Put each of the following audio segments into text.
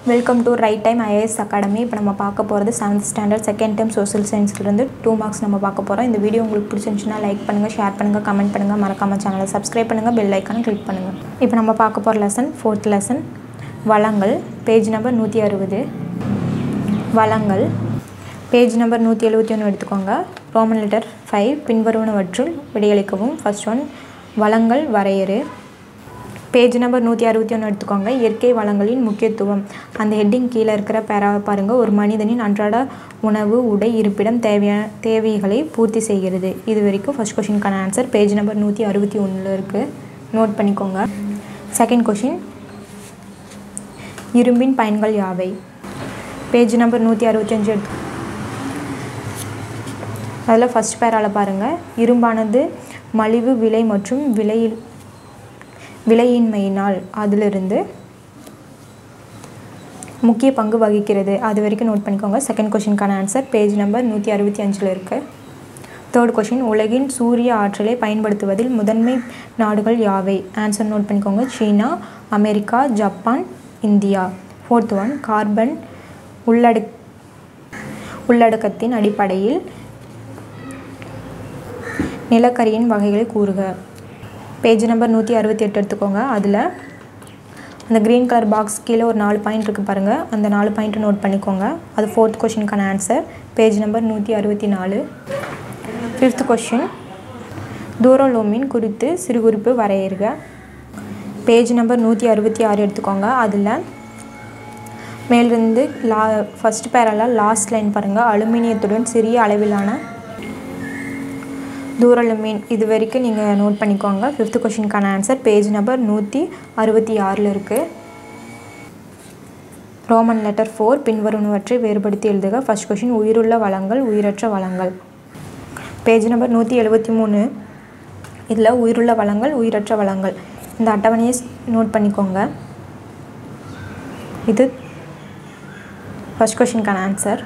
welcome to right time IAS academy இப்போ நம்ம பார்க்க போகிறது seventh standard second time social சயின்ஸ்லேருந்து டூ மார்க்ஸ் நம்ம பார்க்க போகிறோம் இந்த வீடியோ உங்களுக்கு பிடிச்சிருந்துச்சுன்னா லைக் பண்ணுங்கள் ஷேர் பண்ணுங்கள் கமெண்ட் பண்ணுங்கள் மறக்காம சேனலை சப்ஸ்கிரைப் பண்ணுங்கள் பெல் ஐக்கானை கிளிக் பண்ணுங்கள் இப்போ நம்ம பார்க்க போகிற லெசன் ஃபோர்த் லெசன் வளங்கள் பேஜ் நம்பர் நூற்றி அறுபது வளங்கள் பேஜ் நம்பர் நூற்றி எழுபத்தி ஒன்று எடுத்துக்கோங்க ரோமன் லெட்டர் ஃபைவ் பின்வருவனவற்றுள் விடையளிக்கவும் ஃபர்ஸ்ட் ஒன் வளங்கள் வரையறு பேஜ் நம்பர் நூற்றி அறுபத்தி ஒன்று எடுத்துக்கோங்க இயற்கை வளங்களின் முக்கியத்துவம் அந்த ஹெட்டிங் கீழே இருக்கிற பேராவை பாருங்கள் ஒரு மனிதனின் அன்றாட உணவு உடை இருப்பிடம் தேவையான தேவைகளை பூர்த்தி செய்கிறது இது வரைக்கும் ஃபஸ்ட் கொஷினுக்கான ஆன்சர் பேஜ் நம்பர் நூற்றி அறுபத்தி ஒன்றில் இருக்குது நோட் பண்ணிக்கோங்க செகண்ட் கொஷின் இரும்பின் பயன்கள் யாவை பேஜ் நம்பர் நூற்றி அறுபத்தஞ்சு எடுத்து அதில் ஃபஸ்ட் பேரால் பாருங்கள் இரும்பானது மலிவு விலை மற்றும் விலையில் விலையின்மையினால் அதிலிருந்து முக்கிய பங்கு வகிக்கிறது அது வரைக்கும் நோட் பண்ணிக்கோங்க செகண்ட் கொஷினுக்கான ஆன்சர் பேஜ் நம்பர் நூற்றி அறுபத்தி அஞ்சில் இருக்குது தேர்ட் கொஷின் உலகின் சூரிய ஆற்றலை பயன்படுத்துவதில் முதன்மை நாடுகள் யாவை ஆன்சர் நோட் பண்ணிக்கோங்க China America Japan India fourth one carbon உள்ளடக் உள்ளடக்கத்தின் அடிப்படையில் நிலக்கரியின் வகைகளை கூறுக பேஜ் நம்பர் நூற்றி அறுபத்தி எட்டு எடுத்துக்கோங்க அதில் அந்த க்ரீன் கலர் பாக்ஸ் கீழே ஒரு நாலு பாயிண்ட் இருக்குது பாருங்கள் அந்த நாலு பாயிண்ட்டை நோட் பண்ணிக்கோங்க அது ஃபோர்த் கொஷினுக்கான ஆன்சர் பேஜ் நம்பர் நூற்றி அறுபத்தி நாலு ஃபிஃப்த் கொஷின் தூரலோமின் குறித்து சிறு குறிப்பு வரையறுக பேஜ் நம்பர் நூற்றி அறுபத்தி ஆறு எடுத்துக்கோங்க அதில் மேலிருந்து லா ஃபஸ்ட் பேரால லாஸ்ட் லைன் பாருங்கள் அலுமினியத்துடன் சிறிய அளவிலான தூரலுமீன் இது வரைக்கும் நீங்கள் நோட் பண்ணிக்கோங்க ஃபிஃப்த் கொஷினுக்கான ஆன்சர் பேஜ் நம்பர் நூற்றி அறுபத்தி ஆறில் இருக்குது ரோமன் லெட்டர் ஃபோர் பின்வருவனவற்றை வேறுபடுத்தி எழுதுக ஃபஸ்ட் கொஷின் உயிருள்ள வளங்கள் உயிரற்ற வளங்கள் பேஜ் நம்பர் நூற்றி எழுபத்தி மூணு இதில் உயிருள்ள வளங்கள் உயிரற்ற வளங்கள் இந்த அட்டவணையை நோட் பண்ணிக்கோங்க இது ஃபஸ்ட் கொஷினுக்கான ஆன்சர்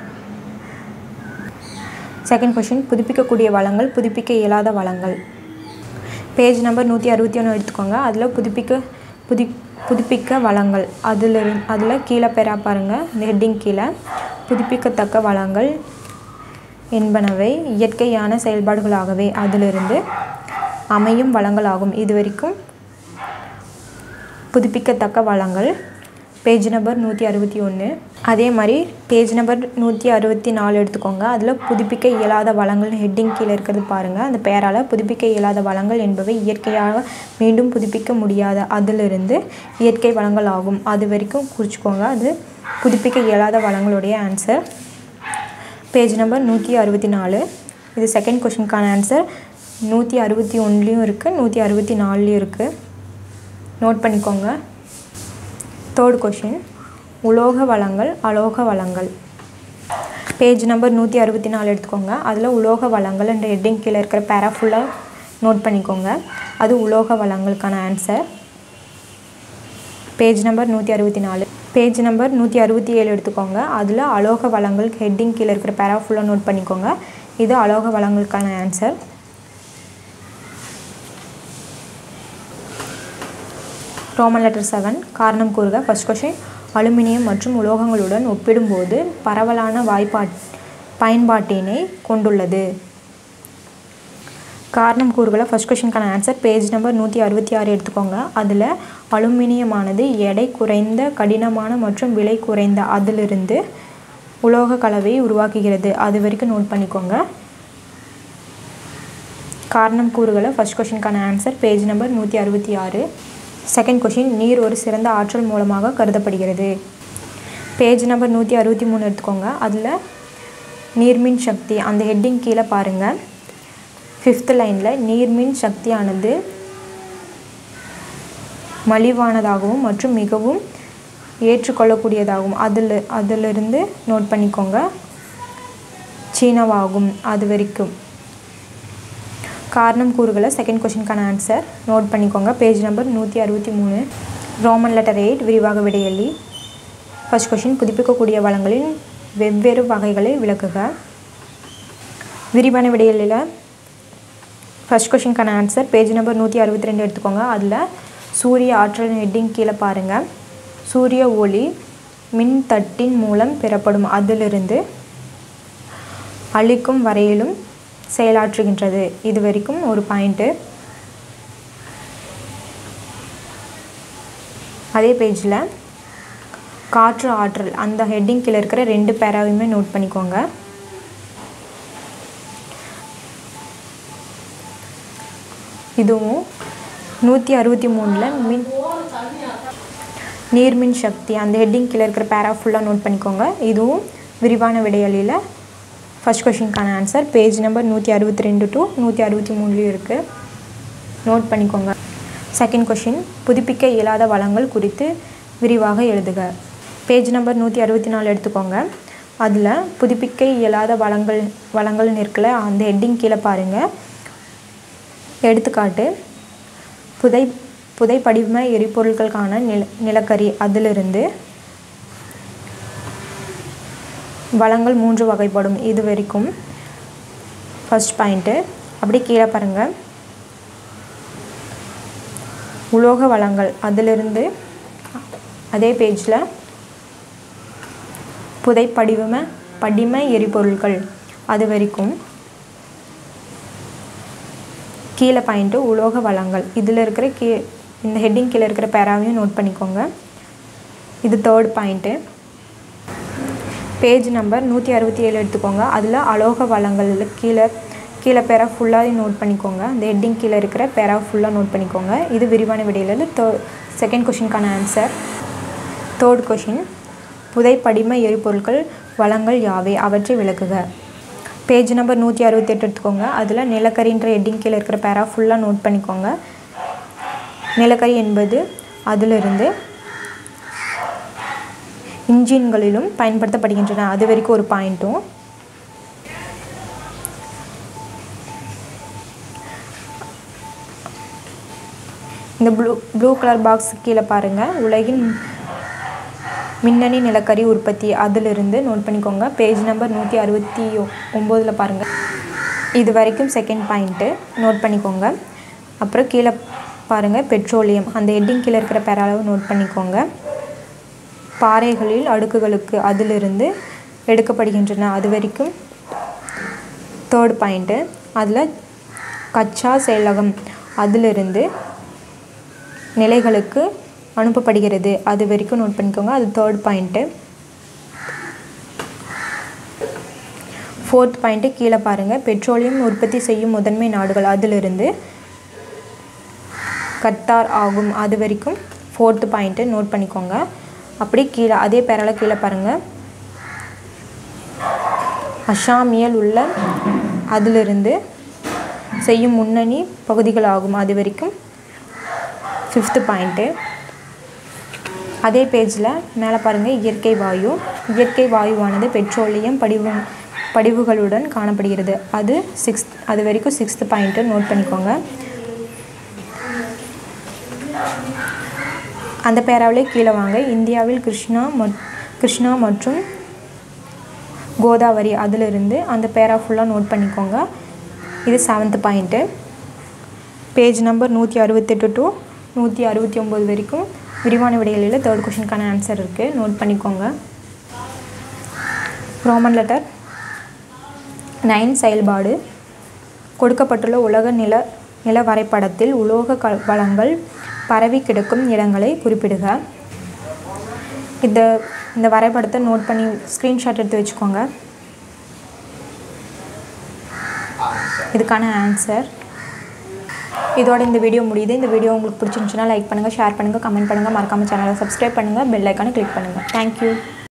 செகண்ட் கொஷின் புதுப்பிக்கக்கூடிய வளங்கள் புதுப்பிக்க இயலாத வளங்கள் பேஜ் நம்பர் நூற்றி அறுபத்தி ஒன்று எடுத்துக்கோங்க அதில் புதுப்பிக்க புதி புதுப்பிக்க வளங்கள் அதில் அதில் கீழே பெறா பாருங்கள் இந்த ஹெட்டிங் கீழே புதுப்பிக்கத்தக்க வளங்கள் என்பனவை இயற்கையான செயல்பாடுகளாகவே அதிலிருந்து அமையும் வளங்களாகும் இது வரைக்கும் புதுப்பிக்கத்தக்க வளங்கள் பேஜ் நம்பர் நூற்றி அறுபத்தி ஒன்று அதே மாதிரி பேஜ் நம்பர் நூற்றி அறுபத்தி நாலு எடுத்துக்கோங்க அதில் புதுப்பிக்க இயலாத வளங்கள் ஹெட்டிங் கீழே இருக்கிறது பாருங்கள் அந்த பெயரால் புதுப்பிக்க இயலாத வளங்கள் என்பவை இயற்கையாக மீண்டும் புதுப்பிக்க முடியாத அதிலிருந்து இயற்கை வளங்கள் ஆகும் அது வரைக்கும் குறிச்சிக்கோங்க அது புதுப்பிக்க இயலாத வளங்களுடைய ஆன்சர் பேஜ் நம்பர் நூற்றி அறுபத்தி நாலு இது செகண்ட் கொஷினுக்கான ஆன்சர் நூற்றி அறுபத்தி ஒன்றுலேயும் இருக்குது நூற்றி அறுபத்தி நாலுலேயும் இருக்குது நோட் பண்ணிக்கோங்க தேர்ட் கொஷின் உலோக வளங்கள் அலோக வளங்கள் பேஜ் நம்பர் நூற்றி அறுபத்தி நாலு எடுத்துக்கோங்க அதில் உலோக வளங்கள் என்ற ஹெட்டிங் கீழே இருக்கிற பேரா ஃபுல்லாக நோட் பண்ணிக்கோங்க அது உலோக வளங்களுக்கான ஆன்சர் பேஜ் நம்பர் நூற்றி அறுபத்தி நாலு பேஜ் நம்பர் நூற்றி அறுபத்தி ஏழு எடுத்துக்கோங்க அதில் அலோக வளங்கள் ஹெட்டிங் கீழே இருக்கிற பேரா ஃபுல்லாக நோட் பண்ணிக்கோங்க இது அலோக வளங்களுக்கான ஆன்சர் ரோமன் லெட்டர் செவன் காரணம் கூறுக ஃபஸ்ட் கொஷின் அலுமினியம் மற்றும் உலோகங்களுடன் ஒப்பிடும்போது பரவலான வாய்ப்பாட் பயன்பாட்டினை கொண்டுள்ளது காரணம் கூறுகளை ஃபஸ்ட் கொஷினுக்கான ஆன்சர் பேஜ் நம்பர் நூற்றி அறுபத்தி ஆறு எடுத்துக்கோங்க அதில் அலுமினியமானது எடை குறைந்த கடினமான மற்றும் விலை குறைந்த அதிலிருந்து உலோக கலவையை உருவாக்குகிறது அது வரைக்கும் நோட் பண்ணிக்கோங்க காரணம் கூறுகளை ஃபஸ்ட் கொஷினுக்கான ஆன்சர் பேஜ் நம்பர் நூற்றி அறுபத்தி ஆறு செகண்ட் கொஷின் நீர் ஒரு சிறந்த ஆற்றல் மூலமாக கருதப்படுகிறது பேஜ் நம்பர் நூற்றி அறுபத்தி மூணு எடுத்துக்கோங்க அதில் நீர்மின் சக்தி அந்த ஹெட்டிங் கீழே பாருங்கள் ஃபிஃப்த் லைனில் நீர்மின் சக்தியானது மலிவானதாகவும் மற்றும் மிகவும் ஏற்றுக்கொள்ளக்கூடியதாகும் அதில் அதிலிருந்து நோட் பண்ணிக்கோங்க சீனவாகும் அது வரைக்கும் காரணம் கூறுகளை செகண்ட் கொஷினுக்கான ஆன்சர் நோட் பண்ணிக்கோங்க பேஜ் நம்பர் நூற்றி அறுபத்தி மூணு ரோமன் லெட்டர் எயிட் விரிவாக விடையள்ளி ஃபஸ்ட் கொஷின் புதுப்பிக்கக்கூடிய வளங்களின் வெவ்வேறு வகைகளை விளக்குக விரிவான விடையலில் ஃபஸ்ட் கொஷினுக்கான ஆன்சர் பேஜ் நம்பர் நூற்றி அறுபத்தி ரெண்டு எடுத்துக்கோங்க அதில் சூரிய ஆற்றல் ஹெட்டிங் கீழே பாருங்கள் சூரிய ஒளி மின்தட்டின் மூலம் பெறப்படும் அதிலிருந்து அழிக்கும் வரையிலும் செயலாற்றுகின்றது இது வரைக்கும் ஒரு பாயிண்ட்டு அதே பேஜில் காற்று ஆற்றல் அந்த ஹெட்டிங் கீழே இருக்கிற ரெண்டு பேராவையுமே நோட் பண்ணிக்கோங்க இதுவும் நூற்றி அறுபத்தி மூணில் மின் நீர்மின் சக்தி அந்த ஹெட்டிங் கீழே இருக்கிற பேரா ஃபுல்லாக நோட் பண்ணிக்கோங்க இதுவும் விரிவான விடையலில் ஃபஸ்ட் கொஷினுக்கான ஆன்சர் பேஜ் நம்பர் நூற்றி அறுபத்தி ரெண்டு டு நூற்றி அறுபத்தி மூணுலேயும் இருக்குது நோட் பண்ணிக்கோங்க செகண்ட் கொஷின் புதுப்பிக்க இயலாத வளங்கள் குறித்து விரிவாக எழுதுக பேஜ் நம்பர் நூற்றி அறுபத்தி நாலு எடுத்துக்கோங்க அதில் புதுப்பிக்க இயலாத வளங்கள் வளங்கள்னு இருக்குல்ல அந்த ஹெட்டிங் கீழே பாருங்கள் எடுத்துக்காட்டு புதை புதை படிம எரிபொருட்களுக்கான நில நிலக்கரி அதிலிருந்து வளங்கள் மூன்று வகைப்படும் இது வரைக்கும் ஃபஸ்ட் பாயிண்ட்டு அப்படி கீழே பாருங்கள் உலோக வளங்கள் அதிலிருந்து அதே பேஜில் புதை படிவம படிம எரிபொருட்கள் அது வரைக்கும் கீழே பாயிண்ட்டு உலோக வளங்கள் இதில் இருக்கிற கீ இந்த ஹெட்டிங் கீழே இருக்கிற பேராவையும் நோட் பண்ணிக்கோங்க இது தேர்ட் பாயிண்ட்டு பேஜ் நம்பர் நூற்றி அறுபத்தி ஏழு எடுத்துக்கோங்க அதில் அலோக வளங்கள் கீழே கீழே பேரா ஃபுல்லாக நோட் பண்ணிக்கோங்க அந்த ஹெட்டிங் கீழே இருக்கிற பேரா ஃபுல்லாக நோட் பண்ணிக்கோங்க இது விரிவான விடையில் தே செகண்ட் கொஷினுக்கான ஆன்சர் தேர்ட் கொஷின் புதை படிம எரிபொருட்கள் வளங்கள் யாவை அவற்றை விளக்குக பேஜ் நம்பர் நூற்றி அறுபத்தெட்டு எடுத்துக்கோங்க அதில் நிலக்கரின்ற ஹெட்டிங் கீழே இருக்கிற பேரா ஃபுல்லாக நோட் பண்ணிக்கோங்க நிலக்கரி என்பது அதிலிருந்து இன்ஜின்களிலும் பயன்படுத்தப்படுகின்றன அது வரைக்கும் ஒரு பாயிண்ட்டும் இந்த ப்ளூ ப்ளூ கலர் பாக்ஸ் கீழே பாருங்கள் உலகின் மின்னணு நிலக்கரி உற்பத்தி அதிலிருந்து நோட் பண்ணிக்கோங்க பேஜ் நம்பர் நூற்றி அறுபத்தி ஒம்போதில் பாருங்கள் இது வரைக்கும் செகண்ட் பாயிண்ட்டு நோட் பண்ணிக்கோங்க அப்புறம் கீழே பாருங்கள் பெட்ரோலியம் அந்த ஹெட்டிங் கீழே இருக்கிற பேராளவு நோட் பண்ணிக்கோங்க பாறைகளில் அடுக்குகளுக்கு அதிலிருந்து எடுக்கப்படுகின்றன அது வரைக்கும் தேர்ட் பாயிண்ட்டு அதில் கச்சா செயலகம் அதிலிருந்து நிலைகளுக்கு அனுப்பப்படுகிறது அது வரைக்கும் நோட் பண்ணிக்கோங்க அது தேர்ட் பாயிண்ட்டு ஃபோர்த் பாயிண்ட்டு கீழே பாருங்கள் பெட்ரோலியம் உற்பத்தி செய்யும் முதன்மை நாடுகள் அதிலிருந்து கத்தார் ஆகும் அது வரைக்கும் ஃபோர்த்து பாயிண்ட்டு நோட் பண்ணிக்கோங்க அப்படி கீழே அதே பேரால் கீழே பாருங்கள் அஷாமியல் உள்ள அதிலிருந்து செய்யும் முன்னணி பகுதிகள் ஆகும் அது வரைக்கும் ஃபிஃப்த்து பாயிண்ட்டு அதே பேஜில் மேலே பாருங்கள் இயற்கை வாயு இயற்கை வாயுவானது பெட்ரோலியம் படிவு படிவுகளுடன் காணப்படுகிறது அது சிக்ஸ் அது வரைக்கும் சிக்ஸ்த்து பாயிண்ட்டு நோட் பண்ணிக்கோங்க அந்த பேராவிலே கீழே வாங்க இந்தியாவில் கிருஷ்ணா மட் கிருஷ்ணா மற்றும் கோதாவரி அதிலிருந்து அந்த பேரா ஃபுல்லாக நோட் பண்ணிக்கோங்க இது செவன்த்து பாயிண்ட்டு பேஜ் நம்பர் நூற்றி அறுபத்தெட்டு டு நூற்றி அறுபத்தி ஒம்பது வரைக்கும் விரிவான விடைகளில் தேர்ட் கொஷினுக்கான ஆன்சர் இருக்குது நோட் பண்ணிக்கோங்க ரோமன் லெட்டர் நைன் செயல்பாடு கொடுக்கப்பட்டுள்ள உலக நில நில வரைபடத்தில் உலோக க வளங்கள் பரவி கிடக்கும் இடங்களை குறிப்பிடுக இந்த இந்த வரைபடத்தை நோட் பண்ணி ஸ்க்ரீன்ஷாட் எடுத்து வச்சுக்கோங்க இதுக்கான ஆன்சர் இதோட இந்த வீடியோ முடியுது இந்த வீடியோ உங்களுக்கு பிடிச்சிருந்துச்சுன்னா லைக் பண்ணுங்கள் ஷேர் பண்ணுங்கள் கமெண்ட் பண்ணுங்கள் மறக்காமல் சேனலை சப்ஸ்கிரைப் பண்ணுங்கள் பெல் ஐக்கானை கிளிக் பண்ணுங்கள் தேங்க்யூ